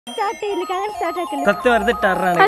Start ചെയ്യില്ല കാണാൻ start ആക്കില്ല സത്യം വെറുതെ ടെററാണ്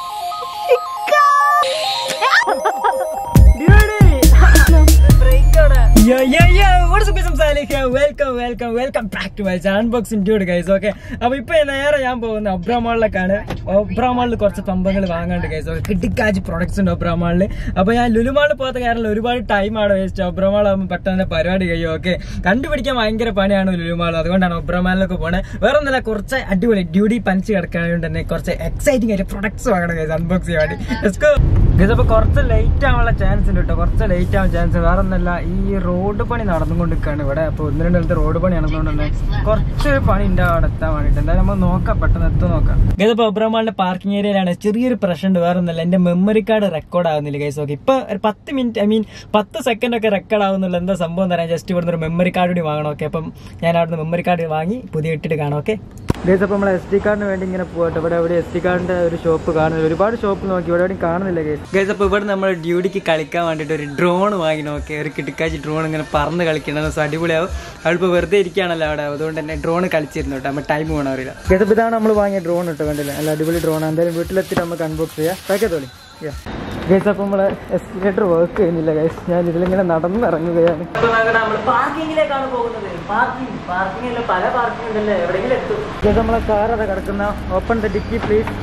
welcome welcome welcome back to my unboxing dude guys okay അപ്പൊ ഇപ്പൊ നേരെ ഞാൻ പോകുന്ന ഒബ്രാമാളിലേക്കാണ് ഒബ്രാമാളിൽ കുറച്ച് പമ്പകൾ വാങ്ങാണ്ട് ഗൈസ് ഓക്കെ കിട്ടിക്കാച്ച് പ്രൊഡക്ട്സ് ഉണ്ട് ഒബ്രാമാളിൽ അപ്പൊ ഞാൻ ലുലുമാളിൽ പോകാത്ത കാരണം ഒരുപാട് ടൈം ആണ് വേസ്റ്റ് ഒബ്രാമാൾ ആകുമ്പോൾ പെട്ടെന്ന് പരിപാടി കഴിയും ഓക്കെ കണ്ടുപിടിക്കാൻ ഭയങ്കര പണിയാണ് ലുലുമാൾ അതുകൊണ്ടാണ് ഒബ്രാമാളിലൊക്കെ പോണേ വേറെ ഒന്നല്ല കുറച്ച് അടിപൊളി ഡ്യൂട്ടി പനിച്ച് കിടക്കാനുകൊണ്ട് തന്നെ കുറച്ച് എക്സൈറ്റിംഗ് ആയിട്ട് പ്രൊഡക്ട്സ് വാങ്ങണം ഗൈസ് അൺബോക്സ് ചെയ്യാൻ വേണ്ടി ഗൈസ് അപ്പൊ കുറച്ച് ലേറ്റ് ആവാനുള്ള ചാൻസ് ഉണ്ട് കേട്ടോ കുറച്ച് ലേറ്റ് ആവാൻ ചാൻസ് വേറെ ഒന്നല്ല ഈ റോഡ് പണി നടന്നുകൊണ്ടിരിക്കുകയാണ് ഇവിടെ അപ്പൊ ഒന്ന് രണ്ട് സ്ഥലത്ത് റോഡ് പണി നടന്നുകൊണ്ട് തന്നെ കുറച്ച് പണി ഉണ്ട് അവിടെ എത്താൻ വേണ്ടിട്ട് എന്തായാലും നമ്മൾ നോക്കാം പെട്ടെന്ന് എത്തും നോക്കാം ഗൈസ് അപ്പൊ ഒബ്രമാളിന്റെ പാർക്കിംഗ് ഏരിയയിലാണ് ചെറിയൊരു പ്രശ്നം ഉണ്ട് വേറെ ഒന്നല്ല എന്റെ മെമ്മറി കാർഡ് റെക്കോർഡ് ആവുന്നില്ല ഗൈസ് ഓക്കെ ഇപ്പൊ ഒരു പത്ത് മിനിറ്റ് ഐ മീൻ പത്ത് സെക്കൻഡ് ഒക്കെ റെക്കോർഡ് ആവുന്നുള്ള എന്താ സംഭവം തരാൻ ജസ്റ്റ് ഇവിടുന്ന് ഒരു മെമ്മറി കാർഡ് കൂടി വാങ്ങണം ഓക്കെ അപ്പം ഞാൻ അവിടുന്ന് മെമ്മറി കാർഡ് വാങ്ങി പുതിയ ഇട്ടിട്ട് കാണാം ഓക്കെ ഗൈസ് അപ്പോൾ നമ്മൾ എസ് ഡി കാർഡിന് വേണ്ടി ഇങ്ങനെ പോകട്ടെ ഇവിടെ എവിടെ എസ് ഡി കാർഡിന്റെ ഒരു ഷോപ്പ് കാണുന്നില്ല ഒരുപാട് ഷോപ്പ് നോക്കി ഇവിടെ എവിടെയും കാണുന്നില്ല ഗൈസ് ഗൈസ് അപ്പോൾ ഇവിടെ നമ്മൾ ഡ്യൂട്ടിക്ക് കളിക്കാൻ വേണ്ടിയിട്ട് ഒരു ഡ്രോൺ വാങ്ങി നോക്കി ഒരു കിട്ടിക്കാച്ചി ഡ്രോൺ ഇങ്ങനെ പറന്ന് കളിക്കണം സോ അടിപൊളിയാവും അവളിപ്പോൾ വെറുതെ ഇരിക്കുകയാണല്ലോ അവിടെ അതുകൊണ്ട് തന്നെ ഡ്രോൺ കളിച്ചിരുന്നു കേട്ടോ നമ്മൾ ടൈം പോകണം അറിയില്ല ഗൈസ് അപ്പോൾ ഇതാണ് നമ്മൾ വാങ്ങിയ ഡ്രോൺ കേട്ടോ കണ്ടില്ല നല്ല അടിപൊളി ഡ്രോൺ എന്തായാലും വീട്ടിലെത്തിയിട്ട് നമുക്ക് അൺബോക്സ് ചെയ്യാം പാക്കേ തോളി ഗൈസ് അപ്പോൾ നമ്മളെ എസ്കലേറ്റർ വർക്ക് ചെയ്യുന്നില്ല ഗൈസ് ഞാൻ ഇതിലിങ്ങനെ നടന്ന് ഇറങ്ങുകയാണ് നമ്മൾ പാർക്കിങ്ങിലേക്കാണ് പോകുന്നത് പാർക്കിംഗ് പാർക്കിംഗ് പല പാർക്കിംഗ് ഉണ്ടല്ലേ എവിടെയെങ്കിലും എത്തും ഗൈസ് നമ്മളെ കാർ അതാ കിടക്കുന്ന ഓപ്പൺ ദ ഡിക്കി പ്ലീസ്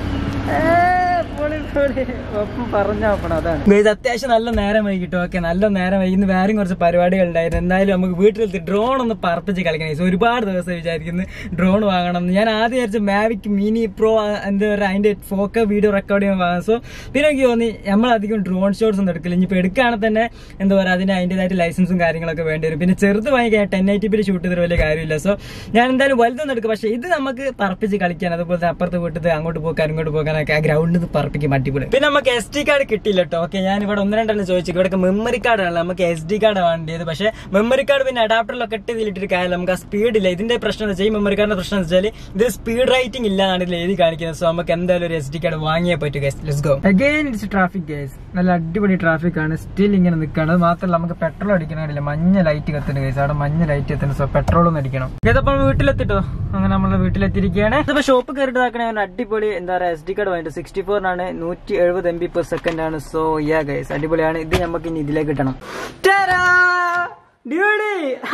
ഒപ്പം പറഞ്ഞ ഓപ്പൺ അതാണ് ഗൈസ് അത്യാവശ്യം നല്ല നേരം വൈകിട്ടോ ഓക്കെ നല്ല നേരം വൈകി ഇന്ന് വേറെയും കുറച്ച് പരിപാടികൾ ഉണ്ടായിരുന്നു എന്തായാലും നമുക്ക് വീട്ടിലെത്തി ഡ്രോൺ ഒന്ന് പറപ്പിച്ച് കളിക്കണം ഗൈസ് ഒരുപാട് ദിവസം വിചാരിക്കുന്നു ഡ്രോൺ വാങ്ങണം എന്ന്. ഞാൻ ആദ്യം വിചാരിച്ച മാവിക് മിനി പ്രോ എന്താ പറയുക അതിന്റെ ഫോക്ക വീഡിയോ റെക്കോർഡ് ചെയ്യാൻ വാങ്ങാം സോ പിന്നെ എനിക്ക് തോന്നി നമ്മളധികം ഡ്രോൺ ഷോട്ട്സ് ഒന്നും എടുക്കില്ല ഇനിയിപ്പോൾ എടുക്കുകയാണെങ്കിൽ തന്നെ എന്താ പറയുക അതിന് അതിൻ്റെതായിട്ട് ലൈസൻസും കാര്യങ്ങളൊക്കെ വേണ്ടി വരും പിന്നെ ചെറുത് വാങ്ങിക്കാൻ ടെൻ എയ്റ്റി പിയിൽ ഷൂട്ട് ചെയ്തിട്ട് വലിയ കാര്യമില്ല സോ ഞാൻ എന്തായാലും വലുതൊന്നും എടുക്കും പക്ഷേ ഇത് നമുക്ക് പറപ്പിച്ച് കളിക്കാൻ അതുപോലെ തന്നെ അപ്പുറത്ത് വീട്ടിൽ അങ്ങോട്ട് പോകാൻ ഇങ്ങോട്ട് പോകാനൊക്കെ ആ ഗ്രൗണ്ടിൽ നിന്ന് പറപ്പിക്കും അടിപൊളി പിന്നെ നമുക്ക് എസ് ടി കാർഡ് കിട്ടിയില്ല കേട്ടോ ഓക്കെ ഞാൻ ഇവിടെ ഒന്ന് രണ്ടെണ്ണം ചോദിച്ചു ഇവിടെ മെമ്മറി കാർഡാണ് നമുക്ക് എസ് ഡി കാർഡ് വേണ്ടിയത് പക്ഷേ മെമ്മറി കാർഡ് പിന്നെ അഡാപ്റ്ററിലൊക്കെ ഇട്ട് ഇതിലിട്ടിട്ട് കാര്യം നമുക്ക് ആ സ്പീഡ് ഇല്ല ഇതിന്റെ പ്രശ്നം എന്ന് വെച്ചാൽ ഈ മെമ്മറി കാർഡിന്റെ പ്രശ്നം എന്ന് വെച്ചാൽ ഇത് സ്പീഡ് റൈറ്റിംഗ് ഇല്ലാന്നാണ് ഇതിൽ എഴുതി കാണിക്കുന്നത് സോ നമുക്ക് എന്തായാലും ഒരു എസ് ഡി കാർഡ് വാങ്ങിയേ പറ്റൂ guys let's go again it's traffic guys നല്ല അടിപൊളി ട്രാഫിക് ആണ് സ്റ്റിൽ ഇങ്ങനെ നിൽക്കുകയാണ് അത് മാത്രമല്ല നമുക്ക് പെട്രോൾ അടിക്കണമില്ല മഞ്ഞ ലൈറ്റ് കത്തുന്നുണ്ട് ഗൈസ് അവിടെ മഞ്ഞ ലൈറ്റ് എത്തുന്നു സോ പെട്രോൾ ഒന്നും അടിക്കണം ഇതപ്പോൾ വീട്ടിലെത്തിട്ടോ അങ്ങനെ നമ്മൾ വീട്ടിലെത്തിയിരിക്കുകയാണ് ഇതിപ്പോ ഷോപ്പ് കയറിയിട്ട് ഇതാക്കണേ അവൻ അടിപൊളി എന്താ പറയുക എസ് ഡി കാർഡ് വാങ്ങിട്ട് സിക്സ്റ്റി ഫോറിനാണ് നൂറ്റി എഴുപത് എം ബി പെർ സെക്കൻഡ് ആണ് സോ യാ ഗൈസ് അടിപൊളിയാണ് ഇത് നമുക്ക് ഇനി ഇതിലേക്ക് കിട്ടണം ടാരാ! ഡ്യൂഡി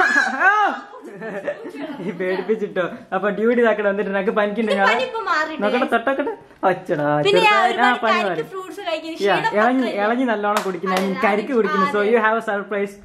ഈ പേടിപ്പിച്ചിട്ടോ അപ്പൊ ഡ്യൂട്ടി ഇതാക്കണം എന്നിട്ട് എനിക്ക് പനിക്കുന്നുണ്ട് ഇപ്പൊ മാറി നോക്കട്ടെ തൊട്ടോക്കട്ടെ അച്ചടാ പിന്നെ ഞാൻ ചെറുതായി- ആ ഒരുപാട് പനി കരിക്ക് മാറി ഫ്രൂട്ട്സ് കഴിക്കുന്നു Yeah, ക്ഷീണം ഇളഞ്ഞി മാത്രമല്ല. ഇളഞ്ഞി നല്ലോണം കുടിക്കുന്ന അതെ, കരിക്ക് അതെ, കുടിക്കുന്നു സോ അതെ. You have a surprise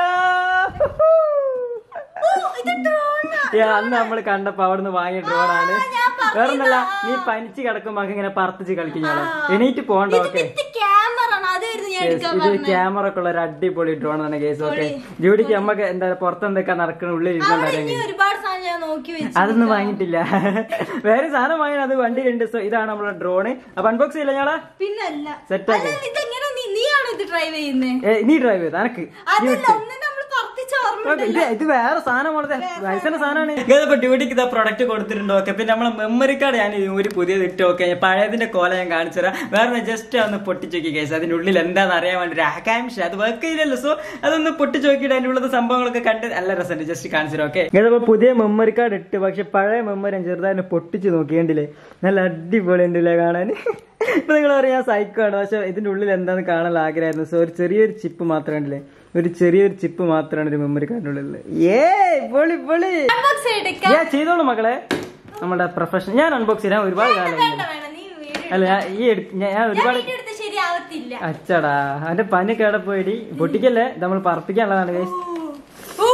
oh, ഇത് drone ആ. അന്ന് നമ്മൾ കണ്ടപ്പോ അവിടുന്ന് വാങ്ങിയ ഡ്രോണാണ് ഞാൻ വേറൊന്നല്ല നീ പനിച്ച് കിടക്കുമ്പോ നമുക്ക് ഇങ്ങനെ പറപ്പിച്ച് കളിക്കുന്നതാണ് എണീറ്റ് പോകണ്ട ഇത് ഓക്കെ വിത്ത് ക്യാമറ ആണ് അതായിരുന്നു ഞാൻ എടുക്കാൻ ഇത് പറഞ്ഞത് ക്യാമറ ഒക്കെ ഉള്ള ഒരു അടിപൊളി ഡ്രോൺ ആണ് കേസ് ഓക്കെ ജൂഡിക്ക് നമുക്ക് എന്താ പുറത്ത് എന്തൊക്കെ നടക്കണ ഉള്ളിൽ അവിടെ ഇരുന്നുണ്ടായിരുന്നു ഇനി ഒരുപാട് സാധനം ഞാൻ നോക്കി വെച്ചു അതൊന്നും വാങ്ങിയിട്ടില്ല വേറെ സാധനം വാങ്ങി അത് വണ്ടിയിലുണ്ട് സോ ഇതാണ് നമ്മളെ ഡ്രോണ് അപ്പൊ അൺബോക്സ് ചെയ്യില്ല ഞങ്ങളാ പിന്നല്ല Set ആക്കി. അല്ല, ഇതെങ്ങനെ നീ നീയാണോ ഇത് ഡ്രൈവ് ചെയ്യുന്നത് ഏ, നീ ഡ്രൈവ് ചെയ്ത് അനക്ക് അതല്ല ഒന്ന് നമ്മൾ പറപ്പിച്ച ഓർമ്മ ഇത് ഇത് വേറെ സാധനമാണ് വയസ്സിന്റെ സാധനമാണ് ഇതിപ്പോ ഡ്യൂട്ടിക്ക് ഇതാ പ്രൊഡക്റ്റ് കൊടുത്തിട്ടുണ്ട് ഓക്കെ പിന്നെ നമ്മളെ മെമ്മറി കാർഡ് ഞാൻ ഒരു പുതിയത് ഇട്ട് ഓക്കെ പഴയതിന്റെ കോല ഞാൻ കാണിച്ചു തരാം വേറെ ജസ്റ്റ് ഒന്ന് പൊട്ടിച്ച് നോക്കി കേസ് അതിന്റെ ഉള്ളിൽ എന്താന്ന് അറിയാൻ വേണ്ടി ഒരു ആകാംക്ഷ അത് വർക്ക് ചെയ്തല്ലോ സോ അതൊന്ന് പൊട്ടിച്ച് നോക്കിയിട്ട് അതിന്റെ ഉള്ളത് സംഭവങ്ങളൊക്കെ കണ്ട് നല്ല രസമുണ്ട് ജസ്റ്റ് കാണിച്ചു തരാം ഓക്കെ ഇതിപ്പോ പുതിയ മെമ്മറി കാർഡ് ഇട്ട് പക്ഷെ പഴയ മെമ്മറി ഞാൻ ചെറുതായിട്ട് പൊട്ടിച്ച് നോക്കിയണ്ടില്ലേ നല്ല അടിപൊളി ഉണ്ടല്ലേ കാണാൻ ഇപ്പൊ നിങ്ങൾ പറയാം ഞാൻ സൈക്കോ ആണ് പക്ഷെ ഇതിന്റെ ഉള്ളിൽ എന്താന്ന് കാണാൻ ആഗ്രഹമായിരുന്നു സോ ഒരു ചെറിയൊരു ചിപ്പ് മാത്രമേ ഉണ്ടല്ലേ ഒരു ചെറിയൊരു ചിപ്പ് മാത്രമാണ് ഒരു മെമ്മറി കാർഡിനുള്ളിൽ ഏ പൊളി പൊളി അൺബോക്സ് എടുക്കാം ഞാൻ ചെയ്തോളൂ മക്കളെ നമ്മുടെ പ്രൊഫഷൻ ഞാൻ അൺബോക്സ് ചെയ്യാൻ ഒരുപാട് കാലം വേണ്ട വേണ്ട നീ വീഡിയോ അല്ല ഞാൻ ഈ എടുത്ത് ഞാൻ ഞാൻ ഒരുപാട് വീഡിയോ എടുത്ത് ശരിയാവത്തില്ല അച്ചടാ അവന്റെ പനി കേടെ പോയി പൊട്ടിക്കല്ലേ നമ്മൾ പറപ്പിക്കാനുള്ളതാണ് guys. ഓ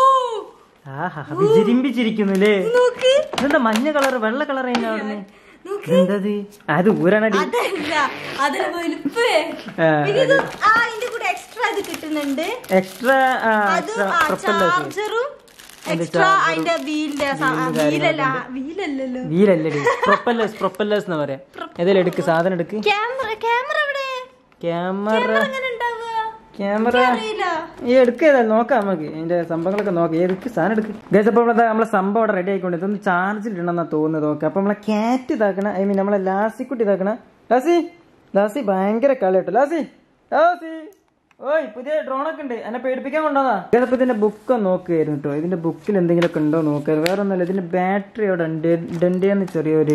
ആഹാ വിജിരിമ്പിച്ചിരിക്കുന്നു അല്ലേ നോക്ക് ഇതെന്താ മഞ്ഞ കളർ വെള്ള കളർ അവിടുന്ന് നോക്ക് എന്തത് അത് ഊരണടി അതല്ല അതിന് വലുപ്പ് ആ, പിന്നെ ഇത് ആ ഇതിന്റെ കൂടെ എക്സ്ട്രാ ഇത് കിട്ടുന്നുണ്ട് എക്സ്ട്രാ അത് എക്സ്ട്രാ ആ പ്രൊപ്പല്ലേഴ്സ് ചാർജറും എക്സ്ട്രാ അതിന്റെ വീലിന്റെ വീലല്ല വീലല്ലല്ലോ വീലല്ലടി പ്രൊപ്പല്ലേഴ്സ് പ്രൊപ്പല്ലേഴ്സ് എന്ന് പറയാം ഏതായാലും എടുക്ക് സാധനം എടുക്ക് ക്യാമറ ക്യാമറ എവിടെ ക്യാമറ എങ്ങനെ ഉണ്ടാവുക ക്യാമറ അറിയില്ല ഈ എടുക്കുക ഏതായാലും നോക്കാം നമുക്ക് ഇതിന്റെ സംഭവങ്ങളൊക്കെ നോക്കാം ഏതൊക്കെ സാധനം എടുക്ക് ഗൈസ് അപ്പോൾ ഇവിടെ നമ്മളെ സംഭവം ഇവിടെ റെഡി ആയിക്കൊണ്ട് ഇതൊന്ന് ചാർജിൽ ഇടണമെന്നാ തോന്നുന്നത് നോക്കാം അപ്പൊ നമ്മളെ ക്യാറ്റ് ഇതാക്കണ ഐ മീൻ നമ്മളെ ലാസിക്കുട്ടി ഇതാക്കണ ലാസി ലാസി ഭയങ്കര കളി കേട്ടോ ലാസി ലാസി ഓയ് പുതിയ ഡ്രോണൊക്കെ ഉണ്ട് എന്നെ പേടിപ്പിക്കാൻ കൊണ്ടുവന്നാ ഇതിപ്പോ ഇതിന്റെ ബുക്ക് നോക്കുകയായിരുന്നു കേട്ടോ ഇതിന്റെ ബുക്കിൽ എന്തെങ്കിലുമൊക്കെ ഉണ്ടോ നോക്കാറ് വേറെ ഒന്നുമല്ല ഇതിന്റെ ബാറ്ററി അവിടെ ഉണ്ട് ഡെൻഡിയെന്ന് ചെറിയൊരു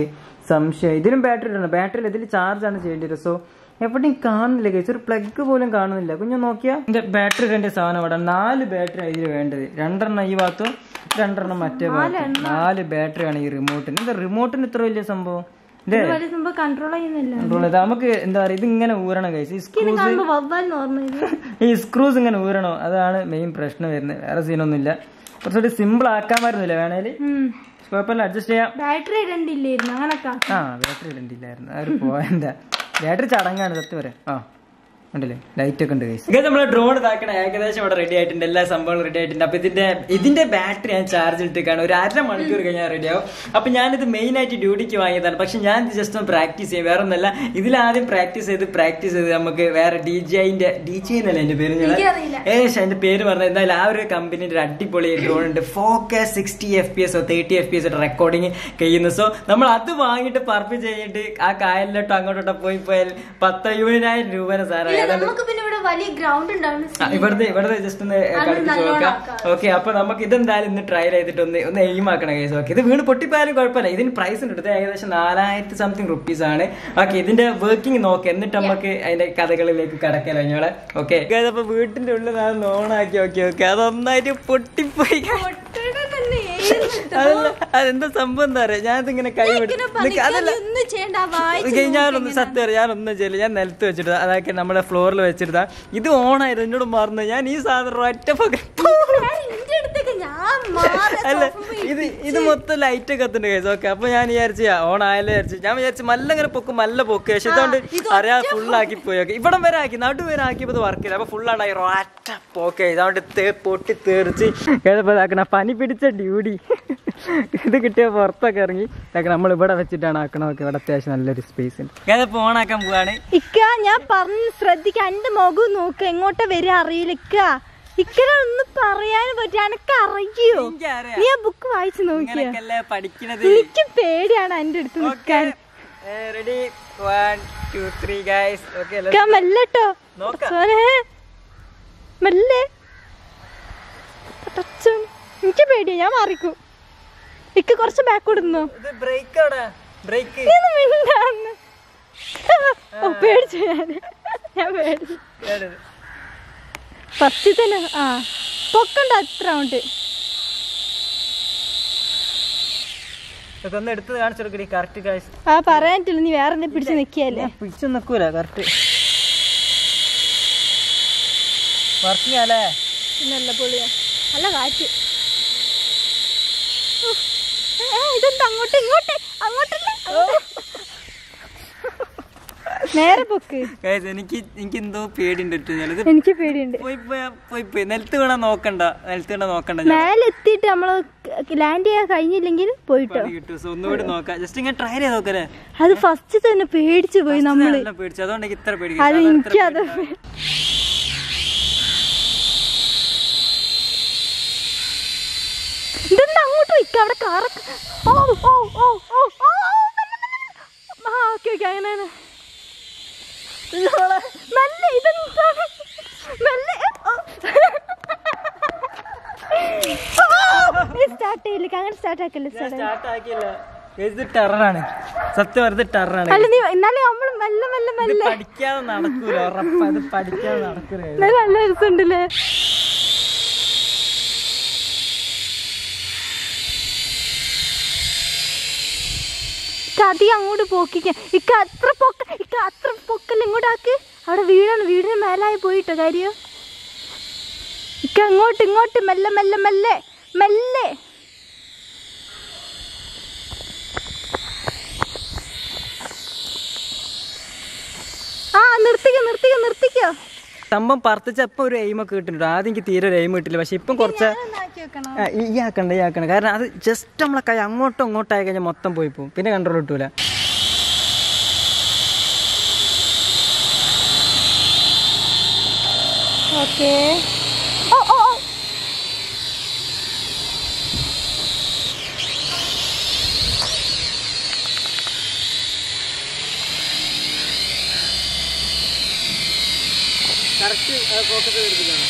സംശയം ഇതിലും ബാറ്ററി ഇടണം ബാറ്ററി ഇതിൽ ചാർജ് ആണ് ചെയ്യേണ്ടി വരും സോ എവിടെയും കാണുന്നില്ല കേസ് ഒരു പ്ലഗ് പോലും കാണുന്നില്ല കുഞ്ഞു നോക്കിയാ ഇതിന്റെ ബാറ്ററി ഇടേണ്ട സാധനം ഇവിടെ നാല് ബാറ്ററി ഇതിൽ വേണ്ടത് രണ്ടെണ്ണം ഈ ഭാഗത്തും രണ്ടെണ്ണം മറ്റേ ഭാഗത്തും നാല് ബാറ്ററി ആണ് ഈ റിമോട്ടിന് ഇത് റിമോട്ടിന് ഇത്ര വലിയ സംഭവം ഇതേ വലിയ സംഭവം കൺട്രോൾ ചെയ്യുന്നില്ല control ചെയ്താ നമുക്ക് എന്താ പറയുക ഇത് ഇങ്ങനെ ഊരണം കഴിച്ച് ഈ സ്ക്രൂസ് കാണുമ്പോ വവ്വാൽ ഓർമ്മ ഈ സ്ക്രൂസ് ഇങ്ങനെ ഊരണോ അതാണ് മെയിൻ പ്രശ്നം വരുന്നത് വേറെ സീനൊന്നുമില്ല കുറച്ചുകൂടി സിമ്പിൾ ആക്കാമായിരുന്നില്ല വേണേല് കുഴപ്പമില്ല അഡ്ജസ്റ്റ് ചെയ്യാം ബാറ്ററി ഇടണ്ടില്ലായിരുന്നു അങ്ങനൊക്കെ ആ ബാറ്ററി ഇടണ്ടില്ലായിരുന്നു ആ ഒരു പോയെന്താ ബാറ്ററി ചടങ്ങാണ് സത്യം പറയാം ആ ഉണ്ടല്ലേ ലൈറ്റ് ഒക്കെ ഉണ്ട് ഗൈസ് നമ്മളെ ഡ്രോൺ ഇതാക്കണ ഏകദേശം ഇവിടെ റെഡി ആയിട്ടുണ്ട് എല്ലാ സംഭവങ്ങളും റെഡി ആയിട്ടുണ്ട് അപ്പൊ ഇതിന്റെ ഇതിന്റെ ബാറ്ററി ഞാൻ ചാർജ് ഇട്ടേക്കാണ് ഒരു അര മണിക്കൂർ കഴിഞ്ഞാൽ റെഡി ആവും അപ്പൊ ഞാനിത് മെയിൻ ആയിട്ട് ഡ്യൂട്ടിക്ക് വാങ്ങിയതാണ് പക്ഷെ ഞാൻ ഇത് ജസ്റ്റ് ഒന്ന് പ്രാക്ടീസ് ചെയ്യും വേറെ ഒന്നല്ല ഇതിലാദ്യം പ്രാക്ടീസ് ചെയ്ത് പ്രാക്ടീസ് ചെയ്ത് നമുക്ക് വേറെ ഡി ജി ഐന്റെ ഡി ജി എന്നല്ല എന്റെ പേര് ഞാൻ എനിക്കറിയില്ല. ഏകദേശം അതിന്റെ പേര് പറഞ്ഞത് എന്തായാലും ആ ഒരു കമ്പനിയുടെ ഒരു അടിപൊളി ഡ്രോൺ ഉണ്ട് focus sixty F P S thirty F P S recording ചെയ്യുന്നു സോ നമ്മൾ അത് വാങ്ങിയിട്ട് പർപ്പ് ചെയ്തിട്ട് ആ കായലിലോട്ടോ അങ്ങോട്ടോട്ടോ പോയി പോയാൽ പത്തയ്യൂതിനായിരം രൂപയുടെ സാധനം നമുക്ക് പിന്നെ ഇവിടെ വലിയ ഗ്രൗണ്ട് ഉണ്ടാവും ആ, ഇവിടുത്തെ ഇവിടുത്തെ ജസ്റ്റ് ഒന്ന് കളിപ്പിച്ച് നല്ലോണം നോക്കാം ആക്കാം. ഓക്കെ അപ്പൊ നമുക്ക് ഇതെന്തായാലും ഇന്ന് ട്രയൽ ചെയ്തിട്ട് ഒന്ന് ഒന്ന് എയിം ആക്കണം കേസ് ഓക്കെ ഇത് വീണ് പൊട്ടിപ്പോയാലും കുഴപ്പമില്ല ഇതിന് പ്രൈസ് ഉണ്ട് ഇത് ഏകദേശം നാലായിരത്തി സംതിങ് റുപ്പീസ് ആണ് ഓക്കെ ഇതിന്റെ വർക്കിംഗ് നോക്കാം എന്നിട്ട് നമുക്ക് അതിന്റെ കഥകളിലേക്ക് കടക്കല്ലോ ഞങ്ങളെ ഓക്കെ അപ്പൊ വീട്ടിന്റെ ഉള്ളിൽ ഞാൻ ഓണാക്കി ഓക്കെ ഓക്കെ അതൊന്നായിട്ട് പൊട്ടിപ്പോയി അതല്ല അതെന്താ സംഭവം എന്താ പറയാ ഞാനിതിങ്ങനെ കൈ വിട്ടു നിക്ക്, അതല്ല ഒന്നും ചെയ്യണ്ട വായിച്ച് ഓക്കേ, ഞാനൊന്നും സത്യം പറയാം ഞാനൊന്നും ചെയ്യില്ല ഞാൻ നിലത്ത് വെച്ചിട്ട് അതൊക്കെ നമ്മുടെ ഫ്ലോറിൽ വെച്ചിരുതാ ഇത് ഓണായത് എന്നോട് മറന്നു ഞാൻ ഈ സാധനം ഒറ്റ പക- എന്റെ അടുത്തേക്ക് ഞാൻ മാറി അല്ല ഇത് ഇത് മൊത്തം ലൈറ്റ് ഒക്കെ എത്തുന്നുണ്ട് കേസ് ഓക്കെ അപ്പൊ ഞാൻ വിചാരിച്ചു ഓൺ ആയാലും വിചാരിച്ചു ഞാൻ വിചാരിച്ചു മല്ല ഇങ്ങനെ പൊക്കും മല്ല പൊക്ക് പക്ഷെ ഇതുകൊണ്ട് അറിയാൻ ഫുള്ളാക്കി പോയി ഓക്കെ ഇവിടം വരെ ആക്കി നടുവരെ ആക്കിയപ്പോ ഇത് വർക്ക് ചെയ്ത് അപ്പൊ ഫുള്ളാണ് ഒറ്റ പോക്കെ ഇതുകൊണ്ട് തേ- പൊട്ടി തെറിച്ച് ഏതപ്പോ ഇതാക്കണ പനി പിടിച്ച ഡ്യൂടി ഇത് കിട്ടിയ പുറത്തൊക്കെ ഇറങ്ങി ഇതൊക്കെ നമ്മൾ ഇവിടെ വെച്ചിട്ടാണ് ആക്കണമൊക്കെ ഇവിടെ അത്യാവശ്യം നല്ലൊരു സ്പേസ് ഉണ്ട് ഏതപ്പോ ഓണാക്കാൻ പോവാണ് ഇക്ക ഞാൻ പറഞ്ഞു ശ്രദ്ധിക്ക എന്റെ മുഖം നോക്ക് എങ്ങോട്ടാ വരിക അറിയില്ല ഇക്ക ഇക്കനെ ഒന്ന് പറയാനും പറ്റും എനക്ക് അറിയോ എനിക്കറിയാം. നീ ആ ബുക്ക് വായിച്ചു നോക്കിയ ഇങ്ങനെയൊക്കെയല്ലേ പഠിക്കണത് എനിക്ക് പേടിയാണ് എന്റെ അടുത്ത് നിൽക്കാൻ ready one two three guys okay ഇക്ക മെല്ലട്ടോ നോക്കാം സോനെ മെല്ലെ പടച്ചോൻ. എനിക്ക് പേടിയാ ഞാൻ മാറിക്കും ഇക്ക കുറച്ച് ബാക്ക് കൊടുന്നു ഇത് ബ്രേക്ക് അവിടെ ബ്രേക്ക് ഓ പേടിച്ചു ഞാൻ ഞാൻ പേടിച്ചു ഫസ്റ്റ് തന്നെ ആ പൊക്കണ്ട അത്ര ഉണ്ട് ഇതൊക്കെ ഒന്ന് എടുത്ത് കാണിച്ചു കൊടുക്കടി കറക്റ്റ് ഗൈസ് ആ പറയാൻ പറ്റില്ല നീ വേറെ എന്തെങ്കിലും പിടിച്ച് നിൽക്കിയല്ലേ പിടിച്ചു നിക്കൂല കറക്റ്റ് വർക്കിംഗ് അല്ലേ നല്ല പൊളിയാ നല്ല കാറ്റ് ഉഫ്. ഏ, ഇതെന്താ അങ്ങോട്ട് ഇങ്ങോട്ട് അങ്ങോട്ടല്ല അങ്ങോട്ട്. നേരെ പൊക്ക് ഗൈസ് എനിക്ക് എനിക്ക് എന്തോ പേടിയുണ്ട് ഇട്ട് ഞാനിത് എനിക്ക് പേടിയുണ്ട് പോയി പോയി പോയി പോയി നിലത്ത് വീണാ നോക്കണ്ട നിലത്ത് വീണാ നോക്കണ്ട ഞാൻ മേലെ എത്തിയിട്ട് നമ്മള് ലാൻഡ് ചെയ്യാൻ കഴിഞ്ഞില്ലെങ്കിൽ പോയിട്ടോ പണി കിട്ടും സോ ഒന്നുകൂടി നോക്കാം ജസ്റ്റ് ഇങ്ങനെ ട്രൈ ചെയ്ത് നോക്കല്ലേ അത് ഫസ്റ്റ് തന്നെ പേടിച്ചു പോയി നമ്മള് നല്ല പേടിച്ചു അതുകൊണ്ട് എനിക്ക് ഇത്ര പേടി അത് എനിക്ക് അത് ഇതെന്താ അങ്ങോട്ട് വയ്ക്ക അവിടെ കാറൊക്കെ ഓ ഓ ഓ ഓ ഓ മെല്ലെ, മെല്ലെ. ആ ഓക്കെ ഓക്കെ അങ്ങനെയാണ് മെല്ലെ ഇതെന്താണ് മെല്ലെ സ്റ്റാർട്ട് ചെയ്യില്ല അങ്ങനെ സ്റ്റാർട്ട് ആക്കല്ലേ സ്റ്റാർട്ട് സ്റ്റാർട്ട് ആക്കിയില്ല ഇത് ടെററാണ് സത്യം പറഞ്ഞത് ടെററാണ് അല്ല നീ എന്നാലും നമ്മൾ മെല്ലെ മെല്ലെ ഇത് മെല്ലെ പഠിക്കാതെ നടക്കൂല ഉറപ്പാ ഇത് പഠിക്കാതെ നടക്കൂല നല്ല നല്ല രസമുണ്ടല്ലേ ഇക്ക അധികം അങ്ങോട്ട് പോക്കിക്ക ഇക്ക അത്ര പൊക്ക ഇക്ക അത്ര പൊക്കല്ല ഇങ്ങോട്ടാക്ക് അവിടെ വീടാണ് വീടിന് മേലായി പോയിട്ടോ കാര്യം ഇക്ക അങ്ങോട്ട് ഇങ്ങോട്ട് മെല്ലെ മെല്ലെ മെല്ലെ മെല്ലെ ആ നിർത്തിക്കോ നിർത്തിക്കോ നിർത്തിക്കോ സംഭവം പറത്തിച്ചപ്പോ ഒരു എയിം ഒക്കെ കിട്ടുന്നുണ്ട് ആദ്യം എനിക്ക് തീരെ ഒരു എയിം കിട്ടില്ല പക്ഷെ ഇപ്പം കുറച്ച് ആ, ഈ ഈ ആക്കണ്ട ഈ ആക്കണ്ട കാരണം അത് ജസ്റ്റ് നമ്മളെ കൈ അങ്ങോട്ടും ഇങ്ങോട്ടും ആയി കഴിഞ്ഞാൽ മൊത്തം പോയി പോകും പിന്നെ കൺട്രോൾ കിട്ടൂല okay oh oh oh correct focus എടുത്തിട്ടാണ്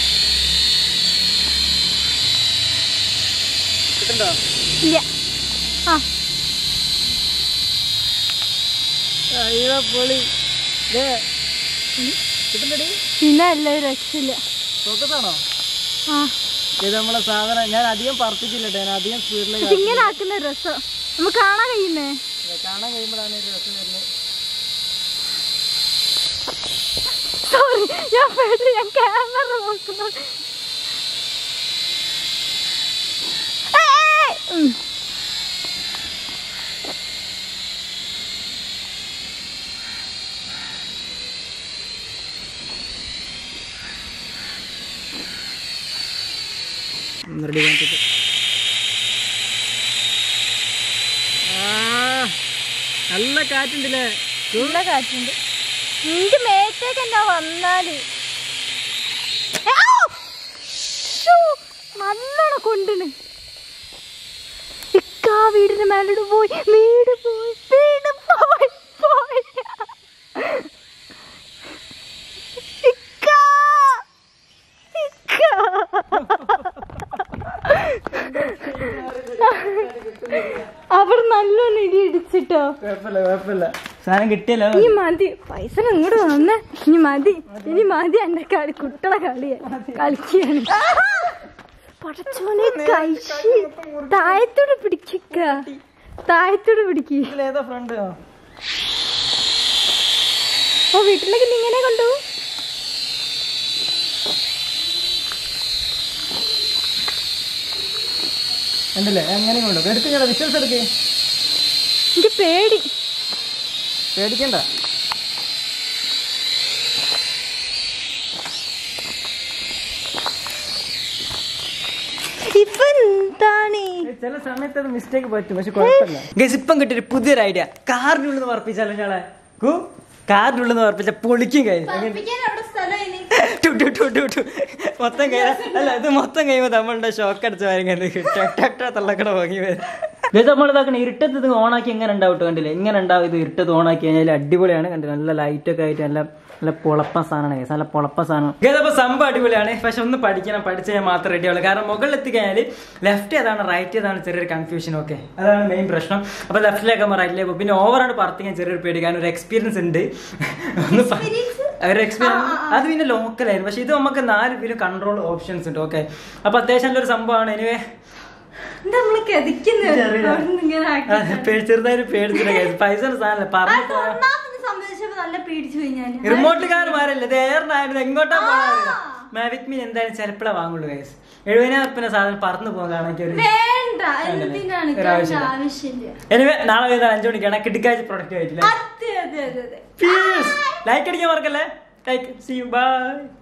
കിട്ടുണ്ടോ ഇല്ല ആ അയ്യോ പൊളി ദേ, കിട്ടുന്നെടി പിന്നെ അല്ല ഒരു രക്ഷയില്ല ഫോക്കസാണോ ആ ഇത് നമ്മളെ സാധനം ഞാൻ അധികം പറപ്പിച്ചില്ല കേട്ടോ ഞാൻ അധികം സ്പീഡിലേക്ക് ഇതിങ്ങനെ ആക്കുന്ന രസം നമുക്ക് കാണാൻ കഴിയുന്നേ കാണാൻ കഴിയുമ്പോഴാണ് ഒരു രസം വരുന്നത് സോറി ഞാൻ പേടി ഞാൻ ക്യാമറ നോക്കുന്നു ഏയ്, ഏയ്, ഉം. റെഡി കാണിച്ചിട്ട് നല്ല കാറ്റുണ്ടല്ലേ നല്ല കാറ്റുണ്ട് നിന്റെ മേത്തേക്ക് എന്നാ വന്നാല് ഔ! ശ്ശോ, നല്ലോണം കൊണ്ടിന് ഇക്കാ വീടിന്റെ മേലോട്ട് പോയി വീട് പോയി വീട് പോയി പോയി ഇക്കാ ഇക്കാ അവിടെ നല്ലോണം ഇടി ഇടിച്ചിട്ടോ കുഴപ്പമില്ല കുഴപ്പമില്ല സാധനം കിട്ടിയല്ലോ ഇനി മതി പൈസ ഇങ്ങോട്ട് വന്നേ ഇനി മതി ഇനി മതി എന്റെ കളി കുട്ടികളെ കളിയ കളിക്കാണ് പടച്ചോനെ കഴിച്ച് താഴത്തോട് പിടിക്ക താഴത്തോട് പിടിക്ക് ഇതിലേതാ ഫ്രണ്ട് ഓ വീട്ടിലേക്ക് നീ ഇങ്ങനെ കൊണ്ടുപോകും ഉണ്ടല്ലേ എങ്ങനെ കൊണ്ടു എടുത്ത് ഞാൻ വിശ്വസ് എടുക്കേ എനിക്ക് പേടി പേടിക്കണ്ട ഇപ്പൊ എന്താണ് ചില സമയത്ത് അത് മിസ്റ്റേക്ക് പറ്റും പക്ഷെ കുഴപ്പമില്ല ഗസ് ഇപ്പം കിട്ടിയൊരു പുതിയൊരു ഐഡിയ കാറിനുള്ളിൽ നിന്ന് വർപ്പിച്ചാലോ ഞങ്ങളെ കു കാറിനുള്ളിൽ നിന്ന് വർപ്പിച്ച പൊളിക്കും കൈ ടു ടു ടു ടു ടു. മൊത്തം കൈ അല്ല ഇത് മൊത്തം കഴിയുമ്പോൾ നമ്മളുടെ ഷോക്ക് അടിച്ച കാര്യങ്ങൾ തള്ളക്കട വാങ്ങി വരും ഇത് നമ്മൾ ഇതാക്കണ ഇരുട്ടത്ത് ഇത് ഓണാക്കി എങ്ങനെ ഉണ്ടാവും ട്ടോ കണ്ടില്ലേ എങ്ങനെ ഉണ്ടാവും ഇത് ഇരുട്ടത്ത് ഓണാക്കി കഴിഞ്ഞാൽ അടിപൊളിയാണ് കണ്ടില്ല നല്ല ലൈറ്റ് ഒക്കെ ആയിട്ട് നല്ല നല്ല പൊളപ്പ സാധനമാണ് guys. നല്ല പൊളപ്പ സാധനം ഇതപ്പോൾ സംഭവം അടിപൊളിയാണ് പക്ഷെ ഒന്ന് പഠിക്കണം പഠിച്ചു കഴിഞ്ഞാൽ മാത്രമേ റെഡി ആവുള്ളൂ കാരണം മുകളിൽ എത്തിക്കഴിഞ്ഞാൽ ലെഫ്റ്റ് ഏതാണ് റൈറ്റ് ഏതാണ് ചെറിയൊരു കൺഫ്യൂഷൻ ഓക്കെ അതാണ് മെയിൻ പ്രശ്നം അപ്പോൾ ലെഫ്റ്റിലേക്ക് നമ്മൾ റൈറ്റിലേക്ക് പോകും പിന്നെ ഓവറാണ് പറത്തിക്കാൻ ചെറിയൊരു പേടി കാരണം ഒരു എക്സ്പീരിയൻസ് ഉണ്ട് ഒന്ന് പ- ഒരു എക്സ്പീരിയൻസ് അത് പിന്നെ ലോക്കലായിരുന്നു പക്ഷെ ഇത് നമുക്ക് നാല് പേരും കൺട്രോൾ ഓപ്ഷൻസ് ഉണ്ട് ഓക്കെ അപ്പൊ അത്യാവശ്യം നല്ലൊരു സംഭവമാണ് എനിവേ നമ്മള് കെതിക്കുന്നത് ചെറുതായിട്ട് പേടിച്ചില്ല guys. പൈസ സാധനല്ല പറഞ്ഞു പോയാ സംബന്ധിച്ചപ്പോ നല്ല പേടിച്ചു പോയി ഞാൻ റിമോട്ടുകാരന്മാരല്ലേ ഇത് എയറിനായിരുന്നു എങ്ങോട്ടാ പോകാറില്ല മാവിക് മീൻ എന്തായാലും ചിലപ്പോഴേ വാങ്ങുള്ളൂ ഗൈസ് എഴുപതിനായിരം ഉറുപ്പിന്റെ സാധനം പറന്നു പോകാൻ കാണാൻ ഒരു വേണ്ട എന്തിനാണ് ഒരു ഇതിന്റെ ആവശ്യമില്ല. ആവശ്യമില്ല എനിവേ നാളെ വരുന്ന അഞ്ചു മണിക്കാണ് കിടക്കാഴ്ച പ്രൊഡക്റ്റ് ആയിട്ടില്ല അതെ അതെ അതെ അതെ ലൈക്ക് അടിക്കാൻ മറക്കല്ലേ ലൈക്ക് സി യു ബൈ